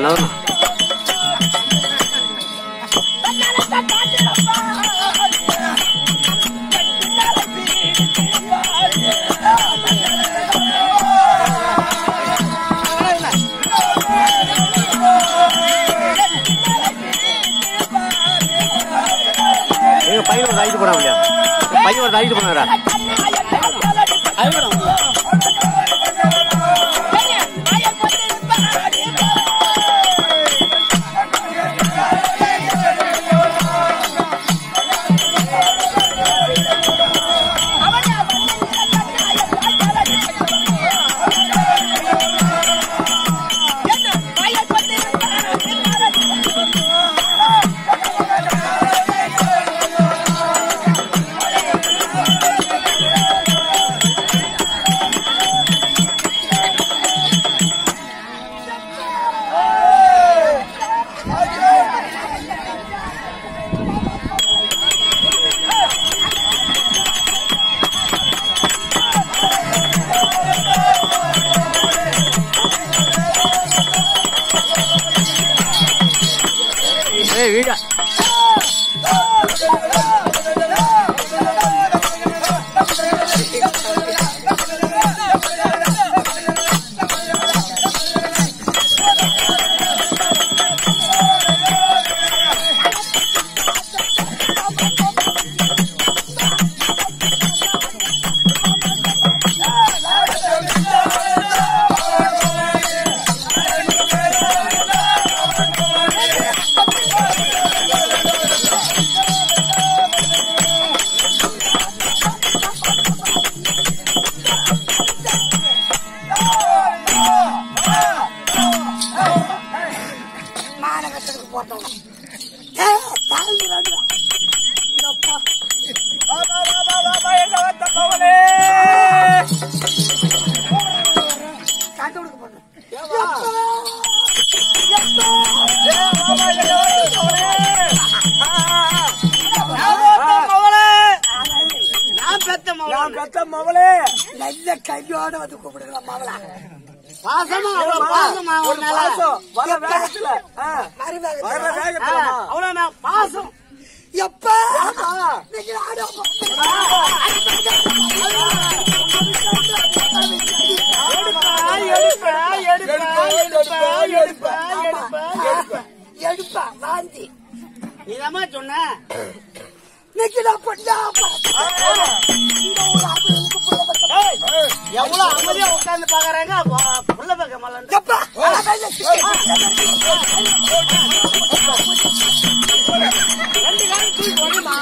நவரும் எங்க பையன் ஒரு ஆகிட்டு போனா இல்லையா பையன் ஒரு ஆகிட்டு போனாரா ஏய் வீடா மாநகரத்துக்கு போட்டோம் ஏய், தாழ்ந்து வாங்க. இதப்பா. கண்டுபிடிக்க போட்டோம். எப்பா? எப்பா? நான் பெத்த மகன் நான் பெத்த மவளே நல்ல கையோட வந்து கூப்பிடுங்களா மாவளா பாசமா அவ்வளவு பாசமா ஒரு அவன் மேல. பாசம் வர வேகத்துல ஆ, வர மருமகன் வேகத்துல அவ்வளவு நான் பாசம் எப்பா ஆமா. இன்னைக்கு ஆடும் எடுப்பா, எடுப்பா, எடுப்பா, எடுப்பா, எடுப்பா, எடுப்பா. எடுப்பா வாந்தி நீதாம்மா சொன்ன இன்னைக்கு நான் பண்ணா ஏய், எவ்வளவு அமைதியா உட்கார்ந்து பாக்குறாங்க அப்ப புள்ள பக்க மலன் எப்பா ரெண்டு காலம் தூக்கி ஒழிமா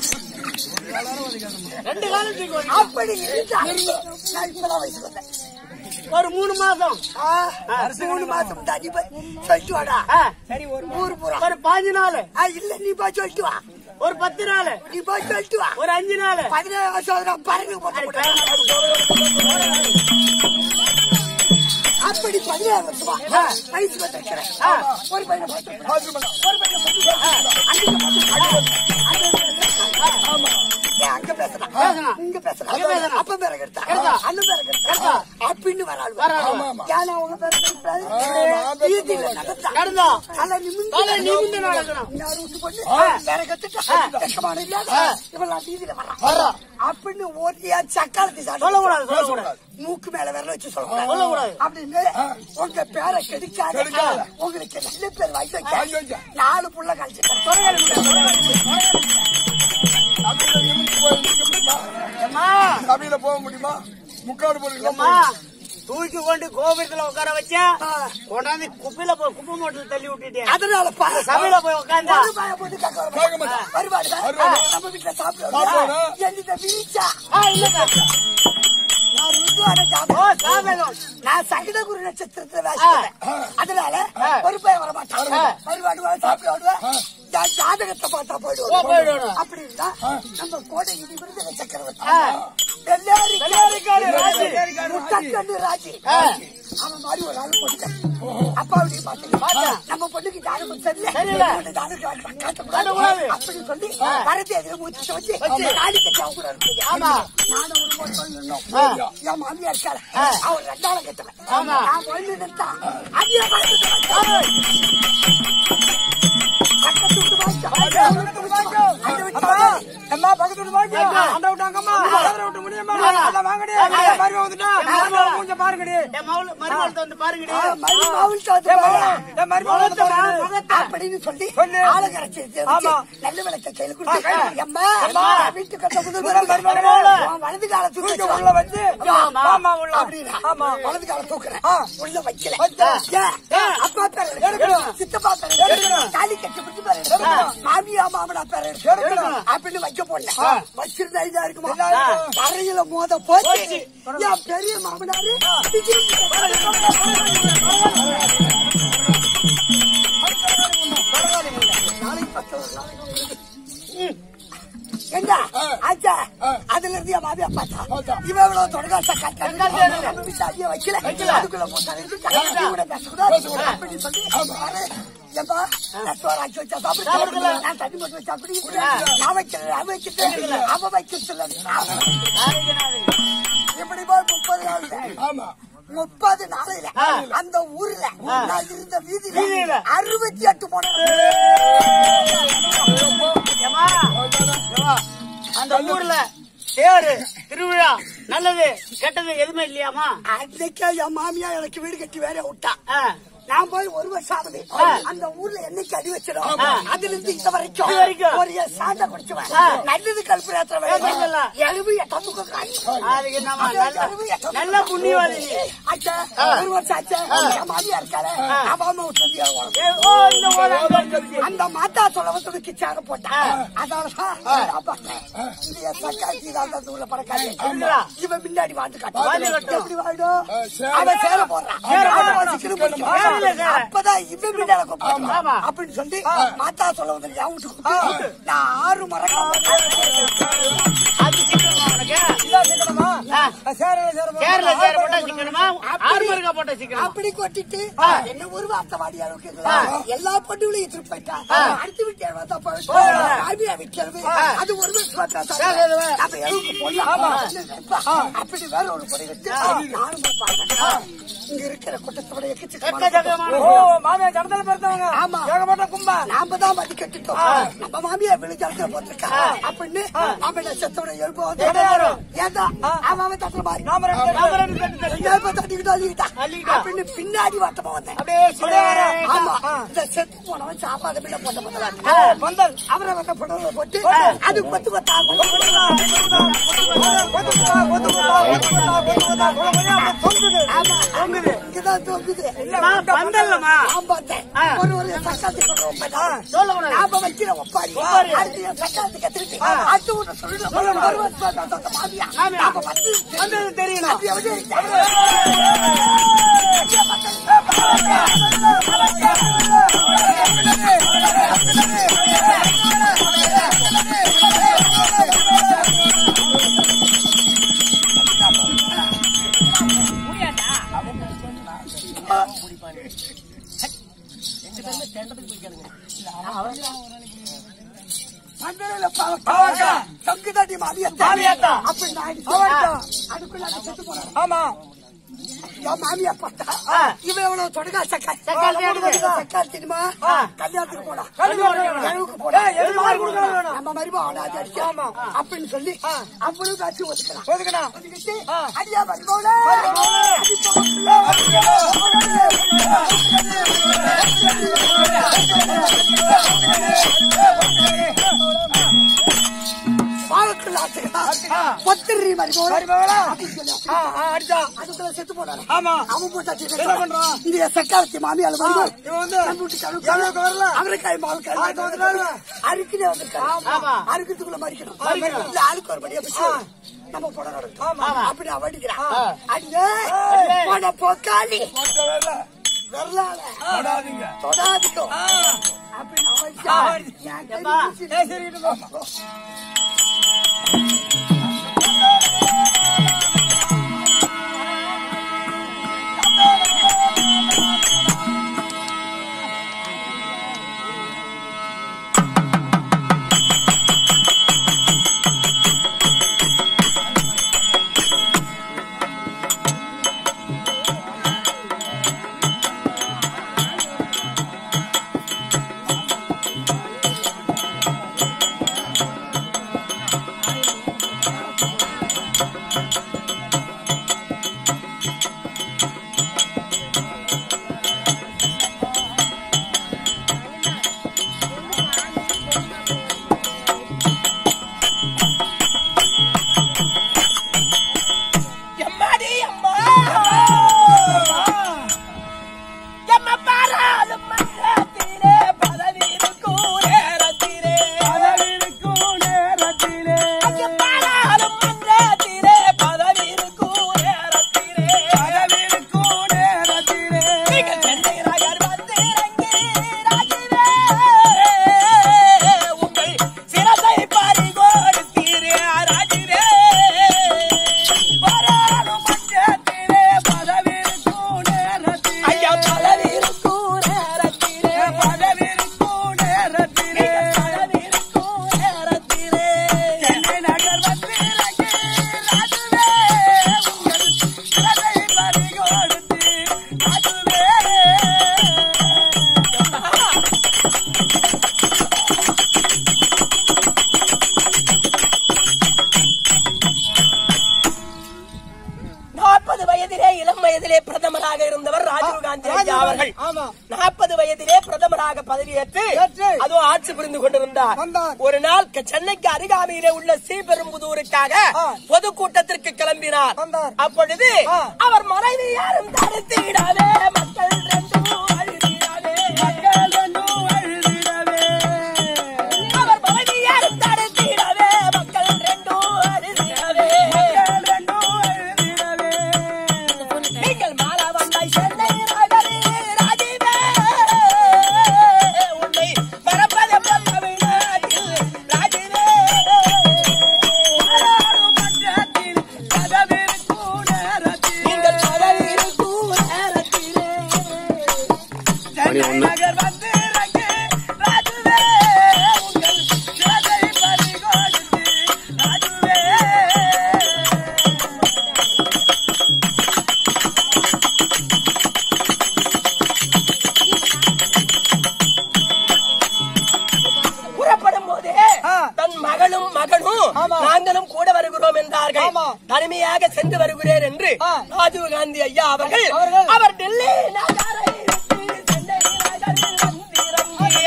ரெண்டு காலம் தூக்கி ஒழிமா அப்படி இருந்தா நான் இப்பதான் வயசு வந்தேன் ஒரு மூணு மாசம் ஆ, மூணு மாசம் தாண்டி போய் சொல்லிட்டு வாடா ஆ, சரி ஒரு ஊரு போறோம் ஒரு பாஞ்சு நாள் ஆ, இல்ல நீ போய் சொல்லிட்டு வா ஒரு பத்து நாள் நீ போய் சொல்லிட்டு வா ஒரு அஞ்சு நாள் பதினேழு வருஷம் பறந்து போட்டு அப்படி பதினேழு வருஷமா வயசு வந்திருக்கிறேன் ஒரு பையனை பார்த்து ஒரு பையனை அங்க பேசுறான் பேசுறான். இங்க பேசுறான் அங்க பேசுறான். அப்ப பேர கெடுத்தா கெடுத்தா. அண்ணன் பேர கெடுத்தா கெடுத்தா. அப்படின்னு வராள் வராள். ஏன்னா அவங்க பேர கெடுத்தாது வீதியில நடந்தா நடந்தா தலை நிமிந்து தலை நிமிந்து நடக்கணும். இன்னாரு விட்டு போட்டு வேற கத்துட்டா வெக்கமான இல்லாத இவெல்லாம் வீதியில வரான் அப்படின்னு ஓட்டியா சக்காலத்தி சொல்லக்கூடாது சொல்லக்கூடாது மூக்கு மேல விரல வச்சு சொல்லக்கூடாது. சொல்லக்கூடாது அப்படின்னு உங்க பேரை கெடுக்காத உங்களுக்கு நல்ல பேர் வாங்கி வைக்க நாலு புள்ள கழிச்சு சபையில போக முடியுமா முக்காடு அம்மா போடுங்க தூக்கி கொண்டு கோபுரத்துல உட்கார வச்சா கொண்டாந்து குப்பையில போய் குப்பை மூட்டில் தள்ளி விட்டுட்டேன் அதனால பா சபையில போய் உட்காந்தா ஒரு பாய போட்டு கக்க வர கேட்க மாட்டான். வருவாடு வருவாடு. நம்ம வீட்டுல சாப்பிடுவோம் சாப்பிடுவானா? எந்த வீச்சா ஆ, இல்லக்கா நான் ருத்துவான ஓ சாப்பிடுவேன் சாப்பிடும் நான் சங்கட குரு நட்சத்திரத்துல வாசிக்கிறேன் அதனால ஒரு பையன் வர மாட்டான் வருவாடுவா சாப்பிடுவாடுவா என் ஜாதகத்தை பார்த்தா ஓ, போயிடுவானா? போயிடுவான் அப்படி இருந்தா நம்ம கோடை இடி விருது சக்கரவர்த்தி வெள்ளாரிக்காடு ராஜி முட்டக்கண்ணு ராஜி அவன் மாதிரி ஒரு ஆளு போட்டுட்டேன் அப்பா அப்படி பாத்துக்க நம்ம பொண்ணுக்கு ஜாதகம் சரியில்லை பொண்ணு ஜாதகம் காட்டக்கூடாது அப்படின்னு சொல்லி வரது எதிர மூச்சு வச்சு காலி கட்டி அவங்க கூட இருக்குது ஆமா நானும் ஒரு போட்டு நின்னோம் என் மாமியா இருக்காள் அவர் ரெண்டாவது கட்டுவேன் நான் போய் நின்றா அதே பக்கத்து வீட்டு வாய்க்கா. அந்த வீட்டு வாய்க்கா. அம்மா பக்கத்து வீட்டு வாங்க அந்த விட்டாங்கம்மா அந்த விட்டு முடியுமா அத வாங்கடி மருமக வந்துட்டா மருமக மூஞ்ச பாருங்கடி என் மவுள் மருமகள்ட்ட வந்து பாருங்கடி ஆ, மணி மாவுள்ட்ட வந்து பாரு. என் மருமக வந்து பாருங்கடி அப்படின்னு சொல்லி சொல்லு. ஆளை கரைச்சி வச்சு, ஆமா. நல்ல விளக்க கையில கொடுத்து, எம்மா, அம்மா. வீட்டு கட்ட முதல் முதல் மருமக, மருமகளே. உன் வலது காலை தூக்கி தூக்கி வச்சு உள்ள வச்சு ஆமா. ஆமா உள்ள அப்படின்னா, ஆமா வலது காலை தூக்குறேன். ஆ. உள்ள வைக்கல. வச்சா. ஏன்? அப்பா பேர் எடுக்கணும். எடுக்கணும். சித்தப்பா பேர் எடுக்கணும். தாலி கட்டி பிடிச்சு பேர் எடுக்கணும். மாமியா மாமனா பேர் எடுக்கணும். அப்படின்னு வைக்க போடல. வச்சிருந்தா இதா இருக்குமா? இதா இருக்கும். தரையில மோத போச்சு என் பெரிய மாமனாரு நாளைக்கு பத்து ஒரு நாளைக்கு என்ன ஆச்சா அதுல இருந்து என் மாமியா பார்த்தா இவன் இவ்வளவு தொடங்கா சக்காத்தா நம்ம வீட்டு ஐயா வைக்கல அதுக்குள்ள போட்டாரு இவனை பேசக்கூடாது அப்படின்னு சொல்லி பாரு, ஏம்பா, நான் சோறு ஆக்கி வச்சா சாப்பிடு. நான் தண்ணி போட்டு வச்சா குடிக்க நான் வைக்கிறேன் அவன் வைக்கிறேன் அவன் வைக்கிறது இப்படி போய் முப்பது நாள் ஆமா முப்பது நாளையில அந்த ஊர்ல நான் இருந்த வீதியில அறுபத்தி எட்டு போன ஏம்மா, ஏம்மா, அந்த ஊர்ல தேரு திருவிழா நல்லது கெட்டது எதுவுமே இல்லையாமா அன்னைக்கே என் மாமியா எனக்கு வீடு கட்டி வேற விட்டா ஆ, நான் போய் ஒரு வருஷம் ஆகுது அந்த ஊர்ல என்னைக்கு அடி வச்சிடும் அதுல இருந்து இந்த வரைக்கும் இது வரைக்கும். ஒரு சாண்டை குடிச்சுவேன் ஆ. நல்லது கல்புரேத்திர ஏத்துக்கலாம். எழுபு எட்டமுக்கு அதுக்கு நம்ம நல்ல நல்ல புண்ணியவாதி நீ. ஆச்சா ஒரு வருஷம் ஆச்சா என் மாமியா இருக்காளே அவன் விட்டு ஏ, ஓ இந்த ஊர் அங்க இருக்குது. அந்த மாத்தா சொல்ல வந்து துக்கிச்சாக போட்டான் அதனாலதான் அப்பா இந்த சக்காத்தி தான் அந்த ஊர்ல பறக்காது இருக்குதா? இவன் முன்னாடி வாழ்ந்து வாழ்ந்து காட்டு காட்டும். எப்படி வாழும் சேர. அவன் சேர போடுறான் சேர அவன் போடுறான். வச்சுக்கிட்டு போயிட்டு சேரல, சேர. அப்பதான் இவன் முன்னால கூப்பிடுறான். ஆமா. அப்படின்னு சொல்லி மாத்தா சொல்ல வந்து என் வீட்டுக்கு கூப்பிட்டு, நான் ஆறு மரம் அது சிக்கணுமா உனக்கு இதா சிக்கனமா ஆ. சேரல சேர சேர்ல சேர போட்டா சிக்கணுமா ஆறு மருக்கா போட்டா சிக்கணுமா அப்படி கொட்டிட்டு என்ன ஒரு வார்த்தை வாடி அளவுக்கு இல்ல. எல்லா பொண்ணுகளையும் திருப்பி போயிட்டா அடுத்து விட்டு வந்தா போயிட்டு மாமியா விக்கிறது அது ஒரு வருஷம் பார்த்தா சரி, சரி, சரி. அப்ப எதுக்கு போடலாம் அப்படி வேற ஒரு பொடி வச்சு நானும் போய் பார்த்தேன் இங்க இருக்கிற கூட்டத்தோட எக்கச்சக்கமான எக்கச்சக்கமான ஓ மாமியா கடத்தல பிறந்தவங்க ஆமா. ஏகப்பட்ட கும்பா நாம தான் மதி கட்டிட்டோம் நம்ம மாமியா விழுஜாத்துல போட்டிருக்கா அப்படின்னு நாம என்ன செத்தோட எழுப்பு வந்து ஏதா அவன் அவன் தட்டுற மாதிரி நாம ரெண்டு பேரும் நாம ரெண்டு பேரும் தட்டி- எழுப்ப தட்டிக்கிட்டு அள்ளிக்கிட்டா அள்ளிக்கிட்டா. அப்படின்னு பின்னாடி வாட்டமா வந்தேன் அப்படியே சிலையாரா. ஆமா இந்த செத்து போனவன் சாப்பாடு பின்ன போட்ட முதலாளி. ஓ, பந்தல் அவரை வந்து புடவை போட்டு அது கொத்து கொத்தா தொங்குது. இங்கதான் தொங்குது அம்மா, பந்தல்லம்மா. நான் பார்த்தேன் ஆ. ஒரு ஒரு சக்காத்தி கொண்டு போயிட்டான். சொல்லக்கூடாது. நாம வைக்கிற ஒப்பாரி ஒப்பாரி. அடுத்து என் சக்காத்தி கத்திரிச்சு அடுத்து ஒண்ணு சொல்லணும் ஒரு வருஷம் பார்த்தா அந்த மாமியா மாமியா. நாம வந்து வந்தது தெரியணும். அது எப்படி மண்டலையில பாவக்கா தங்குதாடி மாமியாத்தா மாமியாத்தா. அப்படி நான் பாவக்கா. அதுக்குள்ள நான் செத்து போனேன் ஆமா என் மாமியா பார்த்தா ஆ. இவன் எவ்வளவு தொடங்கா சக்கால் சக்கால் தேடுது. சக்கால் தெரியுமா ஆ. கல்யாணத்துக்கு போனா கல்யாணத்துக்கு போனா. எழுவுக்கு போனா ஏய், எழுவு மாதிரி கொடுக்கணும் வேணும். நம்ம மருமக அவனை அது அடிக்க அப்படின்னு சொல்லி அவ்வளவு காட்சி ஒதுக்கலாம் ஒதுக்கணும் ஒதுக்கிட்டு அடியா மருமகளே பாவக்குள்ள ஆச்சுக்கா பொத்திரி மருமகளே மருமகளா? அப்படின்னு சொல்லி ஆ, ஆ, அடிச்சா அதுக்குள்ள செத்து போனாரு ஆமா அவன் போட்டாச்சு என்ன பண்றான்? இந்த சக்காலத்தி மாமியால வந்து இவன் வந்து நம்ம வீட்டு கழுவு எவ்வளவுக்கு வரல? அவரைக்காய் மாவு ஆளுக்கு வந்துட்டாரு. அறுக்குனே வந்திருக்காரு ஆமா. அறுக்கிறதுக்குள்ள மறிக்கணும் இல்ல ஆளுக்கு ஒரு படியா பிடிச்சு நம்ம போட நடக்கும் அப்படி அவன் அடிக்கிறான் அடிங்க போன போக்காளி மொத்த வேலை. வரலால தொடாதீங்க. தொடாதீங்க அப்படின்னு அவன் அடிச்சான். என் கை ஏம்மா. பிடிச்சு ஏய், சரி, இட்டு போ. அவர்கள் ஆமா நாற்பது வயதிலே பிரதமராக பதவியேற்று ஏற்று. அதுவும் ஆட்சி புரிந்து கொண்டிருந்தார் வந்தார். ஒரு நாள் க- சென்னைக்கு அருகாமையிலே உள்ள ஸ்ரீபெரும்புதூருக்காக ஆ. பொதுக்கூட்டத்திற்கு கிளம்பினார் வந்தார். அப்பொழுது ஆ. அவர் மனைவி யாரும் தடுத்திடாவே மக்கள் ரெண்டும் அழுதிடாவே மக்கள் ரெண்டும் அழுதிடாவே அவர் மனைவி யாரும் தடுத்திடாவே மக்கள் ரெண்டும் அழுதிடாவே மக்கள் ரெண்டும் அழுதிடாவே நீங்கள் மாலா வந்தாய் சென்னை நகரே ராஜீவே உன்னை மறப்பது தமிழ்நாட்டில் ராஜீவே ஆளாடும் மன்றத்தில் கதவிருக்கும் நேரத்தில் நீங்கள் கதவிருக்கும் நேரத்திலே மணி ஒண்ணு. நகர் வந்து இறங்கு ராஜுவே உங்கள் சிறகை பறிகொடுத்து ராஜுவே புறப்படும் போதே ஆ. தன் மகளும் மகனும் ஆமா. நாங்களும் கூட வருகிறோம் என்றார்கள் ஆமா. தனிமையாக சென்று வருகிறேன் என்று ஆ. ராஜீவ் காந்தி ஐயா அவர்கள் அவர்கள். அவர் டெல்லி நகரை விட்டு சென்னை நகரில் வந்திறங்கி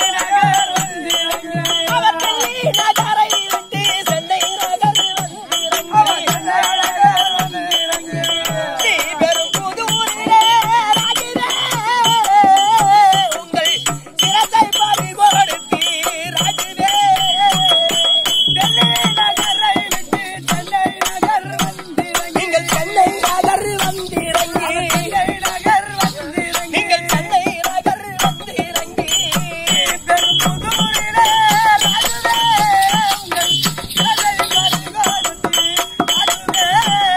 அவர் டெல்லி நகரை விட்டு சென்னை நகரில் வந்திறங்கி ஸ்ரீபெரும்புதூரிலே ராஜிவே, உங்கள் சிரத்தை பறிகொடுத்தி ராஜிவே, டெல்லி நகரை விட்டு சென்னை நகர் வந்திறங்கி. நீங்கள் சென்னை நகர் வந்திறங்கி. நீங்கள் சென்னை நகர் வந்திறங்கி. பெரும்புதூரிலே ராஜிவே, உங்கள் சிரத்தை பறிகொடுத்தி ராஜிவே.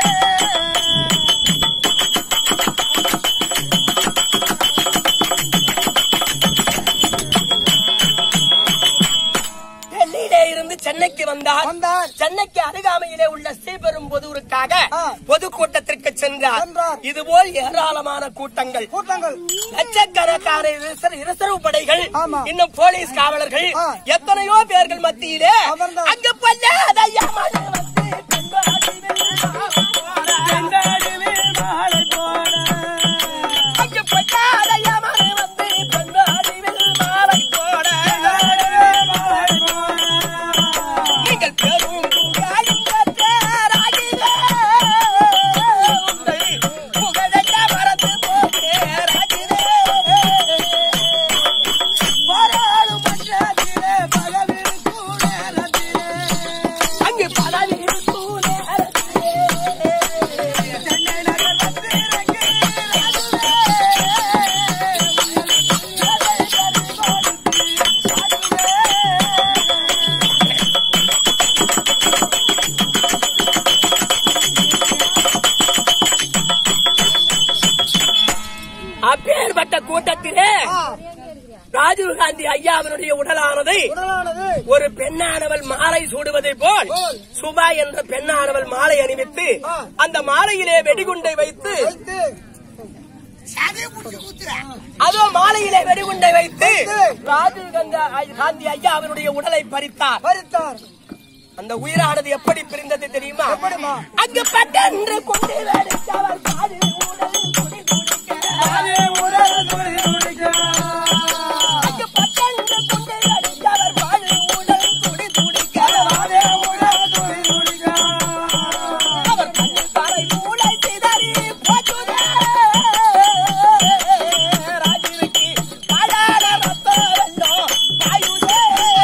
டெல்லியிலே இருந்து சென்னைக்கு வந்தார் வந்தார். சென்னைக்கு அருகாமையிலே உள்ள ஸ்ரீபெரும்புதூருக்காக ஆ. பொதுக்கூட்டத்திற்கு சென்றார் சென்றார். இதுபோல் ஏராளமான கூட்டங்கள் கூட்டங்கள் லட்சக்கணக்கான ரிசர்- ரிசர்வ் படைகள் ஆமா. இன்னும் போலீஸ் காவலர்கள் ஆ. எத்தனையோ பேர்கள் மத்தியிலே அமர்ந்தார். அங்கு பொல்லாத யமன் வந்து பெண்பாடிவில் மாலை போட. அங்கு பொல்லாத யமன் வந்து பெண்பாடிவில் மாலை போட. நீங்கள் பெரும் புகாயும் பெற்ற ராஜிவே, உங்கள் புகழென்ன மறந்து போகிறே ராஜிவே. போராடும் மன்றத்திலே பகவிருக்கும் நேரத்திலே, அங்கு பதவியிருக்கும் நேரத்திலே, சென்னை நகர் வந்து இறங்கி ராஜிவே, அப்பேற்பட்ட கூட்டத்திலே ராஜீவ் காந்தி ஐயாவினுடைய உடலானது உடலானது ஒரு பெண்ணானவள் மாலை சூடுவதை போல் சுபா என்ற பெண்ணானவள் மாலை அணிவித்து ஆ. அந்த மாலையிலே வெடிகுண்டை வைத்து வைத்து அதோ மாலையிலே வெடிகுண்டை வைத்து வைத்து. ராஜீவ் காந்தி காந்தி ஐயா அவருடைய உடலை பறித்தார் பறித்தார் அந்த உயிரானது எப்படி பிரிந்தது தெரியுமா எப்படிம்மா? அங்கு பட்டென்று கொண்டு வெடித்தவர் பாதி உடல் துடி துடிக்க. அங்கு பட்டென்று கொண்டு வெடித்தவர் பாதி உடல் துடி துடிக்க. அவர் கண்ணில் தரை மூளை சிதறி போச்சுதே. ராஜீவுக்கு பாலான ரத்த வெள்ளம் பாயுதே.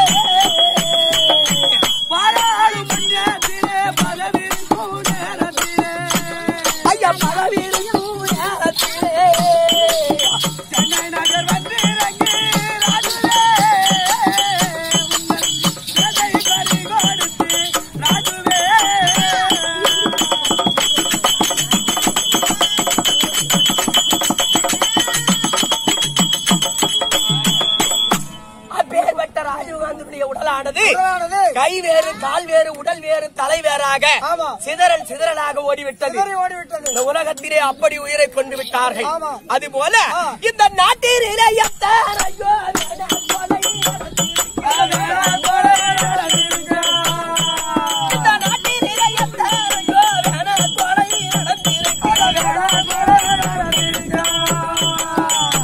பாராளும் மன்றத்திலே பதவியிருக்கும் நேரத்திலே. ஐயா பதவியிருக்கும் நேரத்திலே. சென்னை நகர் வந்து இறங்கி ராஜுவே, உங்கள் எதை பறி கொடுத்து ராஜுவே. அப்பேற்பட்ட ராஜீவ்காந்தியுடைய உடலானது உடலானது கை வேறு கால் வேறு உடல் வேறு தலை வேறாக ஆமா. சிதறல் சிதறலாக ஓடிவிட்டது சிதறி ஓடிவிட்டது இந்த உலகத்திலே அப்படி உயிரை கொண்டு விட்டார்கள் ஆமா. அதுபோல ஆ. இந்த நாட்டின் இளையத்தார் ஐயோ வேணாம் கொலை நடந்திருக்கிறார். இந்த நாட்டின் இளையத்தார் ஐயோ வேணாம் கொலை நடந்திருக்கிறார்.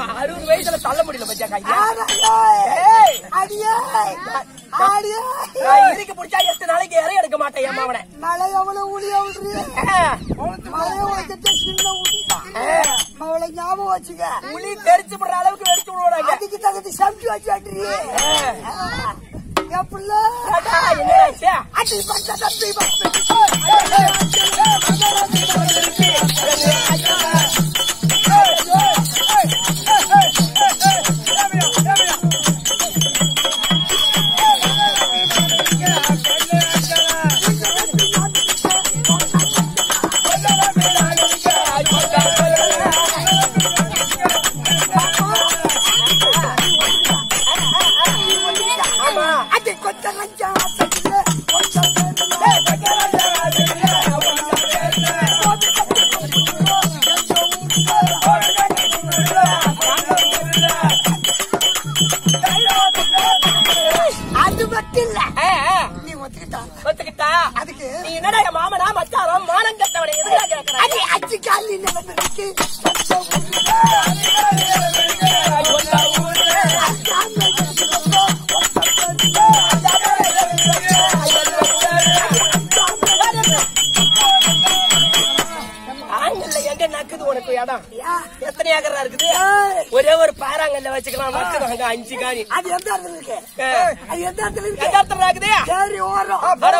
அறுபது வயசுல தள்ள முடியல பச்சா கையா ஆடாயே. அடியே. ஆடியே. நான் இறுக்கி பிடிச்சா எட்டு நாளைக்கு இறை எடுக்க மாட்டேன் என் மாவனை மழை எவ்வளவு ஊழி எவ்வளவு மழை உழைச்சிட்டு சின்ன ஊழிதான் அவளை ஞாபகம் வச்சுக்க புளி தெரிச்சு விடுற அளவுக்கு வெடிச்சு விடுவாங்க அதுக்கு தகுதி சமைச்சு வச்சு எப்படில என்ன அடி பச்சை தப்பி பப்பி. அடி கொஞ்சம் கொஞ்சம் அசைக்கல, கொஞ்சம் பேருல. அது மட்டும் இல்ல நீ ஒத்துக்கிட்டா ஒத்துக்கிட்டா அதுக்கு நீ என்னடா என் மாமனா மச்சாரம் மானம் கட்டவனை எதுடா கேக்குற அடி அச்சு காலி நிலவரத்துக்கு ஆண்கள்ல எங்க நக்குது உனக்கு இடம் எத்தனை ஏக்கரா இருக்குது ஒரே ஒரு பாறாங்கல்ல வச்சுக்கலாம் வச்சுக்கோங்க அஞ்சு காணி அது எந்த இடத்துல இருக்கு ஏ. அது எந்த இடத்துல எந்த இருக்கு இடத்துல இருக்குது சரி ஓரம் வர